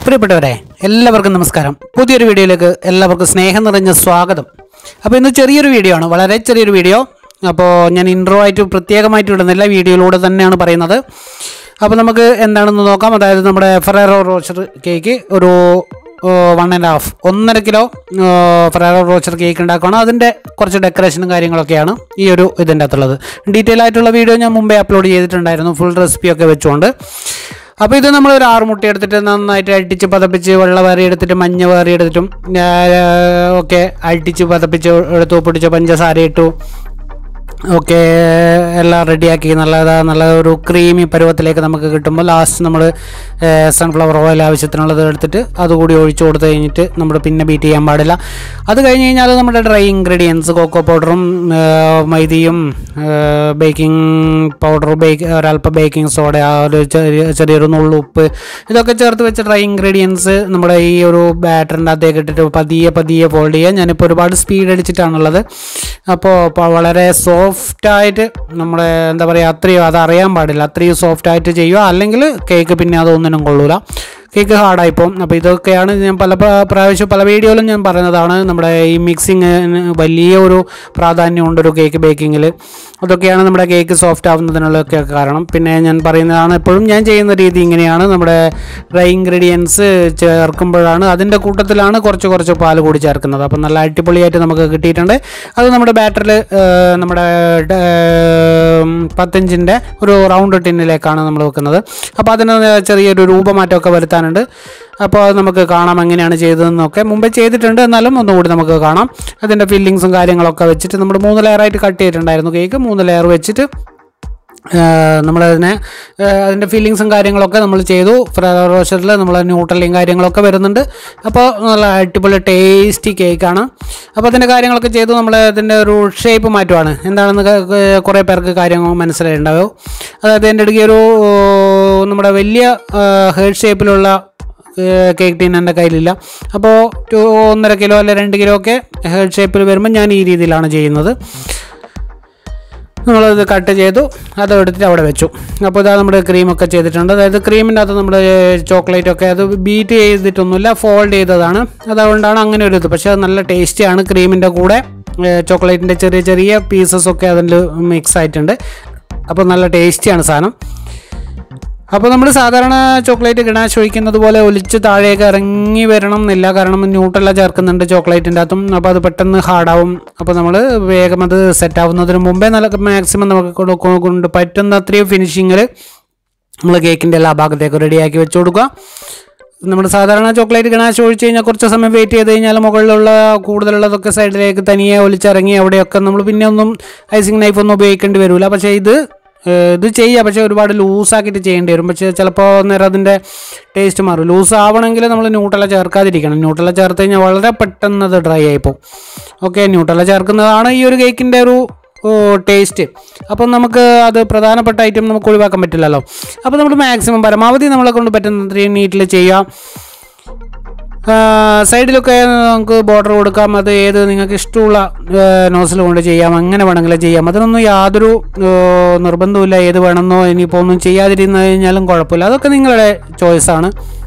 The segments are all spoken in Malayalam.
പ്രിയപ്പെട്ടവരെ എല്ലാവർക്കും നമസ്കാരം പുതിയൊരു വീഡിയോയിലേക്ക് എല്ലാവർക്കും സ്നേഹം നിറഞ്ഞ സ്വാഗതം അപ്പോൾ ഇന്ന് ചെറിയൊരു വീഡിയോ ആണ് വളരെ ചെറിയൊരു വീഡിയോ അപ്പോൾ ഞാൻ ഇൻട്രോ ആയിട്ട് പ്രത്യേകമായിട്ട് ഇടുന്നില്ല വീഡിയോയിലൂടെ തന്നെയാണ് പറയുന്നത് അപ്പോൾ നമുക്ക് എന്താണെന്ന് നോക്കാം അതായത് നമ്മുടെ ഫെറേറോ റോച്ചർ കേക്ക് ഒരു വൺ ആൻഡ് ഹാഫ് ഒന്നര കിലോ ഫെറാറോ റോച്ചർ കേക്ക് ഉണ്ടാക്കുകയാണ് അതിൻ്റെ കുറച്ച് ഡെക്കറേഷനും കാര്യങ്ങളൊക്കെയാണ് ഈ ഒരു ഇതിൻ്റെ അകത്തുള്ളത് ഡീറ്റെയിൽ ആയിട്ടുള്ള വീഡിയോ ഞാൻ മുമ്പേ അപ്ലോഡ് ചെയ്തിട്ടുണ്ടായിരുന്നു ഫുൾ റെസിപ്പിയൊക്കെ വെച്ചുകൊണ്ട് അപ്പോൾ ഇത് നമ്മൾ ഒരു ആറ് മുട്ട എടുത്തിട്ട് നന്നായിട്ട് അടിച്ച് പതപ്പിച്ച് വെള്ള വേറി എടുത്തിട്ട് മഞ്ഞ വേറി എടുത്തിട്ടും ആ, ഒക്കെ അടിച്ച് പതപ്പിച്ച് എടുത്തു പൊടിച്ച പഞ്ചസാര ഇട്ടു ഓക്കെ എല്ലാം റെഡിയാക്കി നല്ലതാ നല്ല ഒരു ക്രീമി പരുവത്തിലേക്ക് നമുക്ക് കിട്ടുമ്പോൾ ലാസ്റ്റ് നമ്മൾ സൺഫ്ലവർ ഓയിൽ ആവശ്യത്തിനുള്ളത് എടുത്തിട്ട് അതുകൂടി ഒഴിച്ചു കൊടുത്തു കഴിഞ്ഞിട്ട് നമ്മൾ പിന്നെ ബീറ്റ് ചെയ്യാൻ പാടില്ല അത് കഴിഞ്ഞ് കഴിഞ്ഞാൽ നമ്മുടെ ഡ്രൈ ഇൻഗ്രീഡിയൻസ് കോക്കോ പൗഡറും മൈദയും ബേക്കിംഗ് പൗഡർ ബേക്ക് ഒരല്പം ബേക്കിംഗ് സോഡ ആ ഒരു ചെറിയ ചെറിയൊരു നുള്ളു ഉപ്പ് ഇതൊക്കെ ചേർത്ത് വെച്ച ഡ്രൈ ഇൻഗ്രീഡിയൻസ് നമ്മുടെ ഈ ഒരു ബാറ്ററിൻ്റെ അകത്തേക്ക് ഇട്ടിട്ട് പതിയെ പതിയെ ഫോൾഡ് ചെയ്യുക ഞാനിപ്പോൾ ഒരുപാട് സ്പീഡ് അടിച്ചിട്ടാണുള്ളത് അപ്പോൾ ഇപ്പോൾ വളരെ സോഫ്റ്റായിട്ട് നമ്മുടെ എന്താ പറയുക അത്രയും അത് അറിയാൻ പാടില്ല അത്രയും സോഫ്റ്റായിട്ട് ചെയ്യുക അല്ലെങ്കിൽ കേക്ക് പിന്നെ അതൊന്നിനും കൊള്ളൂല കേക്ക് ഹാർഡായി പോകും അപ്പോൾ ഇതൊക്കെയാണ് ഞാൻ പല പ്ര- പ്രാവശ്യം പല വീഡിയോയിലും ഞാൻ പറയുന്നതാണ് നമ്മുടെ ഈ മിക്സിങ് വലിയ ഒരു പ്രാധാന്യമുണ്ട് ഒരു കേക്ക് ബേക്കിങ്ങിൽ അതൊക്കെയാണ് നമ്മുടെ കേക്ക് സോഫ്റ്റ് ആവുന്നതിനുള്ളതൊക്കെ കാരണം പിന്നെ ഞാൻ പറയുന്നതാണ് എപ്പോഴും ഞാൻ ചെയ്യുന്ന രീതി ഇങ്ങനെയാണ് നമ്മുടെ ഡ്രൈ ഇൻഗ്രീഡിയൻസ് ചേർക്കുമ്പോഴാണ് അതിൻ്റെ കൂട്ടത്തിലാണ് കുറച്ച് കുറച്ച് പാൽ കൂടി ചേർക്കുന്നത് അപ്പം നല്ല അടിപൊളിയായിട്ട് നമുക്ക് കിട്ടിയിട്ടുണ്ട് അത് നമ്മുടെ ബാറ്ററിൽ നമ്മുടെ ഏർ, പത്തിഞ്ചിൻ്റെ ഒരു റൗണ്ട് ടിന്നിലേക്കാണ് നമ്മൾ വെക്കുന്നത് അപ്പോൾ അതിന് ചെറിയൊരു രൂപമാറ്റമൊക്കെ വരുത്താനുണ്ട് അപ്പോൾ അത് നമുക്ക് കാണാം എങ്ങനെയാണ് ചെയ്തതെന്നൊക്കെ മുമ്പേ ചെയ്തിട്ടുണ്ട് എന്നാലും ഒന്നുകൂടി നമുക്ക് കാണാം അതിൻ്റെ ഫില്ലിങ്സും കാര്യങ്ങളൊക്കെ വെച്ചിട്ട് നമ്മൾ മൂന്ന് ലെയറായിട്ട് കട്ട് ചെയ്തിട്ടുണ്ടായിരുന്നു കേക്ക് മൂന്ന് ലെയർ വെച്ചിട്ട് ഏഹ് നമ്മളതിനെ ഏഹ് അതിൻ്റെ ഫീലിങ്സും കാര്യങ്ങളൊക്കെ നമ്മൾ ചെയ്തു ഫ്രൈഡ് റോസ്റ്ററിൽ നമ്മൾ ന്യൂട്രലിയും കാര്യങ്ങളൊക്കെ വരുന്നുണ്ട് അപ്പോൾ നല്ല അടിപൊളി ടേസ്റ്റി കേക്കാണ് അപ്പോൾ അതിൻ്റെ കാര്യങ്ങളൊക്കെ ചെയ്തു നമ്മൾ അതിൻ്റെ ഒരു ഷേപ്പ് മാറ്റുവാണ് എന്താണെന്ന് ക- ക- കുറേ പേർക്ക് കാര്യങ്ങൾ മനസ്സിലായിട്ടുണ്ടാവും അതായത് എൻ്റെ ഇടയ്ക്ക് ഒരു ഏഹ് നമ്മുടെ വലിയ ഹേർഡ് ഷേപ്പിലുള്ള കേക്ക് ടീൻ എൻ്റെ കയ്യിലില്ല അപ്പോൾ ടു ഒന്നര കിലോ അല്ലെ രണ്ട് കിലോ ഒക്കെ ഹേർഡ് ഷേപ്പിൽ വരുമ്പോൾ ഞാൻ ഈ രീതിയിലാണ് ചെയ്യുന്നത് നമ്മളത് കട്ട് ചെയ്തു അത് എടുത്തിട്ട് അവിടെ വെച്ചു അപ്പോൾ ഇതാ നമ്മുടെ ക്രീമൊക്കെ ചെയ്തിട്ടുണ്ട് അതായത് ക്രീമിൻ്റെ അകത്ത് നമ്മൾ ചോക്ലേറ്റ് ഒക്കെ അത് ബീറ്റ് ചെയ്തിട്ടൊന്നുമില്ല ഫോൾഡ് ചെയ്തതാണ് അതുകൊണ്ടാണ് അങ്ങനെ ഒരു ഇത് പക്ഷേ അത് നല്ല ടേസ്റ്റിയാണ് ക്രീമിൻ്റെ കൂടെ ചോക്ലേറ്റിൻ്റെ ചെറിയ ചെറിയ പീസസ് ഒക്കെ അതിൽ മിക്സ് ആയിട്ടുണ്ട് അപ്പോൾ നല്ല ടേസ്റ്റിയാണ് സാധനം അപ്പോൾ നമ്മൾ സാധാരണ ചോക്ലേറ്റ് ഗണാഷ് ഒഴിക്കുന്നത് പോലെ ഒലിച്ച് താഴേക്ക് ഇറങ്ങി വരണം എന്നില്ല കാരണം ന്യൂട്രല ചേർക്കുന്നുണ്ട് ചോക്ലേറ്റിൻ്റെ അകത്തും അപ്പോൾ അത് പെട്ടെന്ന് ഹാർഡാവും അപ്പോൾ നമ്മൾ വേഗം അത് സെറ്റ് ആവുന്നതിന് മുമ്പേ നല്ല മാക്സിമം നമുക്ക് കൊണ്ട് കൊണ്ട് പറ്റുന്ന അത്രയും ഫിനിഷിങ്ങിൽ നമ്മൾ കേക്കിൻ്റെ എല്ലാ ഭാഗത്തേക്ക് റെഡിയാക്കി വെച്ച് കൊടുക്കുക നമ്മൾ സാധാരണ ചോക്ലേറ്റ് ഗണാശ് ഒഴിച്ച് കഴിഞ്ഞാൽ കുറച്ച് സമയം വെയിറ്റ് ചെയ്ത് കഴിഞ്ഞാൽ മുകളിലുള്ള കൂടുതലുള്ളതൊക്കെ സൈഡിലേക്ക് തനിയെ ഒലിച്ചിറങ്ങി അവിടെയൊക്കെ നമ്മൾ പിന്നെ ഒന്നും ഐസിങ് നൈഫ് ഒന്നും ഉപയോഗിക്കേണ്ടി വരില്ല പക്ഷേ ഇത് ഏഹ്, ഇത് ചെയ്യുക പക്ഷേ ഒരുപാട് ലൂസാക്കിയിട്ട് ചെയ്യേണ്ടി വരും പക്ഷേ ചിലപ്പോൾ നേരം അതിൻ്റെ ടേസ്റ്റ് മാറും ലൂസ് ആവണമെങ്കിൽ നമ്മൾ ന്യൂട്രല ചേർക്കാതിരിക്കണം ന്യൂട്രല ചേർത്ത് കഴിഞ്ഞാൽ വളരെ പെട്ടെന്ന് അത് ഡ്രൈ ആയിപ്പോവും ഓക്കെ ന്യൂട്രല ചേർക്കുന്നതാണ് ഈ ഒരു കേക്കിൻ്റെ ഒരു ടേസ്റ്റ് അപ്പം നമുക്ക് അത് പ്രധാനപ്പെട്ട ഐറ്റം നമുക്ക് ഒഴിവാക്കാൻ പറ്റില്ലല്ലോ അപ്പോൾ നമ്മൾ മാക്സിമം പരമാവധി നമ്മളെ കൊണ്ട് പറ്റുന്ന അത്രയും നീറ്റിൽ ചെയ്യാം ആ, സൈഡിലൊക്കെ നമുക്ക് ബോർഡർ കൊടുക്കാം അത് ഏത് നിങ്ങൾക്ക് ഇഷ്ടമുള്ള നോസിൽ കൊണ്ട് ചെയ്യാം അങ്ങനെ വേണമെങ്കിലും ചെയ്യാം അതിനൊന്നും യാതൊരു ആ, നിർബന്ധവുമില്ല ഏത് വേണമെന്നോ ഇനിയിപ്പോൾ ഒന്നും ചെയ്യാതിരുന്ന് കഴിഞ്ഞാലും കുഴപ്പമില്ല അതൊക്കെ നിങ്ങളുടെ ചോയ്സാണ്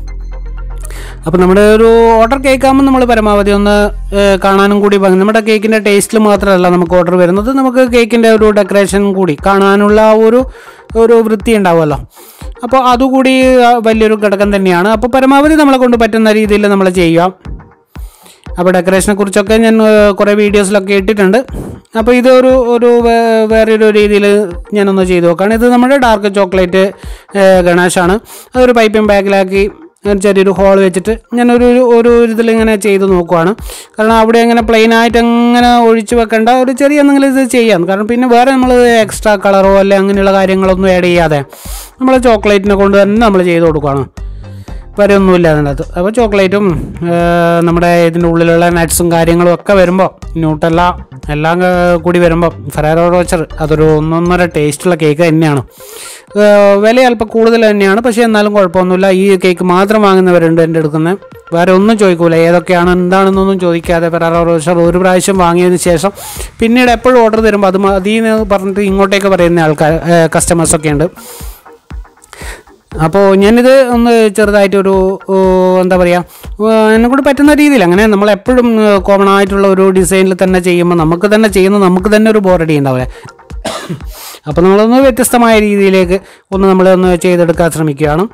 അപ്പോൾ നമ്മുടെ ഒരു ഓർഡർ കേൾക്കാകുമ്പോൾ നമ്മൾ പരമാവധി ഒന്ന് ഏഹ്, കാണാനും കൂടി ഭംഗി നമ്മുടെ കേക്കിൻ്റെ ടേസ്റ്റിൽ മാത്രമല്ല നമുക്ക് ഓർഡർ വരുന്നത് നമുക്ക് കേക്കിൻ്റെ ഒരു ഡെക്കറേഷൻ കൂടി കാണാനുള്ള ആ ഒരു ഒരു വൃത്തി ഉണ്ടാവുമല്ലോ അപ്പോൾ അതുകൂടി ആ, വലിയൊരു ഘടകം തന്നെയാണ് അപ്പോൾ പരമാവധി നമ്മളെ കൊണ്ട് പറ്റുന്ന രീതിയിൽ നമ്മൾ ചെയ്യുക അപ്പോൾ ഡെക്കറേഷനെ കുറിച്ചൊക്കെ ഞാൻ ഏഹ്, കുറേ വീഡിയോസിലൊക്കെ ഇട്ടിട്ടുണ്ട് അപ്പോൾ ഇത് ഒരു ഒരു വേ- വേറൊരു രീതിയിൽ ഞാനൊന്ന് ചെയ്ത് നോക്കുകയാണ് ഇത് നമ്മുടെ ഡാർക്ക് ചോക്ലേറ്റ് ഗണേഷാണ് അതൊരു പൈപ്പിംഗ് ബാഗിലാക്കി ഒരു ചെറിയൊരു ഹോൾ വെച്ചിട്ട് ഞാനൊരു ഒരു- ഒരു ഇതിൽ ഇങ്ങനെ ചെയ്ത് നോക്കുവാണ് കാരണം അവിടെ അങ്ങനെ പ്ലെയിൻ ആയിട്ട് അങ്ങനെ ഒഴിച്ച് വെക്കേണ്ട ഒരു ചെറിയ എന്തെങ്കിലും ഇത് ചെയ്യാം കാരണം പിന്നെ വേറെ നമ്മൾ എക്സ്ട്രാ കളറോ അല്ലെ അങ്ങനെയുള്ള കാര്യങ്ങളൊന്നും ആഡ് ചെയ്യാതെ നമ്മൾ ചോക്ലേറ്റിനെ കൊണ്ട് തന്നെ നമ്മൾ ചെയ്ത് കൊടുക്കുകയാണ് വരെ ഒന്നുമില്ല അതിനകത്ത് അപ്പോൾ ചോക്ലേറ്റും ഏർ, നമ്മുടെ ഇതിൻ്റെ ഉള്ളിലുള്ള നട്ട്സും കാര്യങ്ങളും ഒക്കെ വരുമ്പോൾ ന്യൂട്ടല്ല എല്ലാം ഏർ, കൂടി വരുമ്പോൾ ഫെറാറോ റോച്ചർ അതൊരു ഒന്നൊന്നര ടേസ്റ്റുള്ള കേക്ക് തന്നെയാണ് ഏർ, വില അല്പം കൂടുതൽ തന്നെയാണ് പക്ഷേ എന്നാലും കുഴപ്പമൊന്നുമില്ല ഈ കേക്ക് മാത്രം വാങ്ങുന്നവരുണ്ട് എൻ്റെ അടുക്കുന്നത് വേറെ ഒന്നും ചോദിക്കൂല ഏതൊക്കെയാണ് എന്താണെന്നൊന്നും ചോദിക്കാതെ ഫെറാറോ റോച്ചർ ഒരു പ്രാവശ്യം വാങ്ങിയതിന് ശേഷം പിന്നീട് എപ്പോഴും ഓർഡർ തരുമ്പോൾ അത് മതി എന്ന് പറഞ്ഞിട്ട് ഇങ്ങോട്ടേക്ക് പറയുന്ന ആൾക്കാർ കസ്റ്റമേഴ്സൊക്കെ ഉണ്ട് അപ്പോൾ ഞാനിത് ഒന്ന് ചെറുതായിട്ടൊരു ഓ, എന്താ പറയുക എന്നെ കൂടെ പറ്റുന്ന രീതിയിൽ അങ്ങനെ നമ്മൾ എപ്പോഴും കോമൺ ആയിട്ടുള്ള ഒരു ഡിസൈനിൽ തന്നെ ചെയ്യുമ്പോൾ നമുക്ക് തന്നെ ചെയ്യുന്ന നമുക്ക് തന്നെ ഒരു ബോറടി ഉണ്ടാവില്ല അപ്പോൾ നമ്മളൊന്ന് വ്യത്യസ്തമായ രീതിയിലേക്ക് ഒന്ന് നമ്മളൊന്ന് ചെയ്തെടുക്കാൻ ശ്രമിക്കുകയാണ്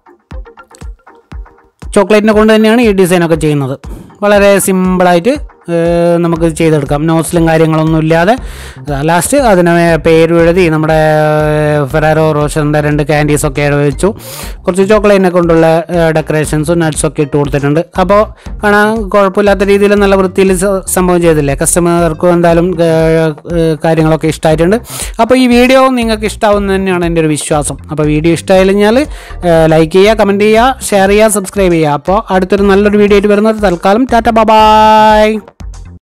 ചോക്ലേറ്റിനെ കൊണ്ട് തന്നെയാണ് ഈ ഡിസൈനൊക്കെ ചെയ്യുന്നത് വളരെ സിമ്പിളായിട്ട് ഏഹ്, നമുക്ക് ചെയ്തെടുക്കാം നോസിലും കാര്യങ്ങളൊന്നും ഇല്ലാതെ ലാസ്റ്റ് അതിന് പേര് എഴുതി നമ്മുടെ ഫെറാറോ റോഷറിൻ്റെ രണ്ട് ക്യാൻഡീസൊക്കെ വെച്ചു കുറച്ച് ചോക്ലേറ്റിനെ കൊണ്ടുള്ള ഡെക്കറേഷൻസും നട്ട്സൊക്കെ ഇട്ട് കൊടുത്തിട്ടുണ്ട് അപ്പോൾ കാണാൻ കുഴപ്പമില്ലാത്ത രീതിയിൽ നല്ല വൃത്തിയിൽ സ- സംഭവം ചെയ്തില്ലേ കസ്റ്റമർക്കും എന്തായാലും ഏഹ്, ഏഹ്, കാര്യങ്ങളൊക്കെ ഇഷ്ടമായിട്ടുണ്ട് അപ്പോൾ ഈ വീഡിയോ നിങ്ങൾക്ക് ഇഷ്ടമാവുന്ന തന്നെയാണ് എൻ്റെ ഒരു വിശ്വാസം അപ്പോൾ വീഡിയോ ഇഷ്ടമായി കഴിഞ്ഞാൽ ലൈക്ക് ചെയ്യുക കമൻറ്റ് ചെയ്യുക ഷെയർ ചെയ്യുക സബ്സ്ക്രൈബ് ചെയ്യുക അപ്പോൾ അടുത്തൊരു നല്ലൊരു വീഡിയോ ആയിട്ട് വരുന്നത് തൽക്കാലം ടാറ്റ ബൈ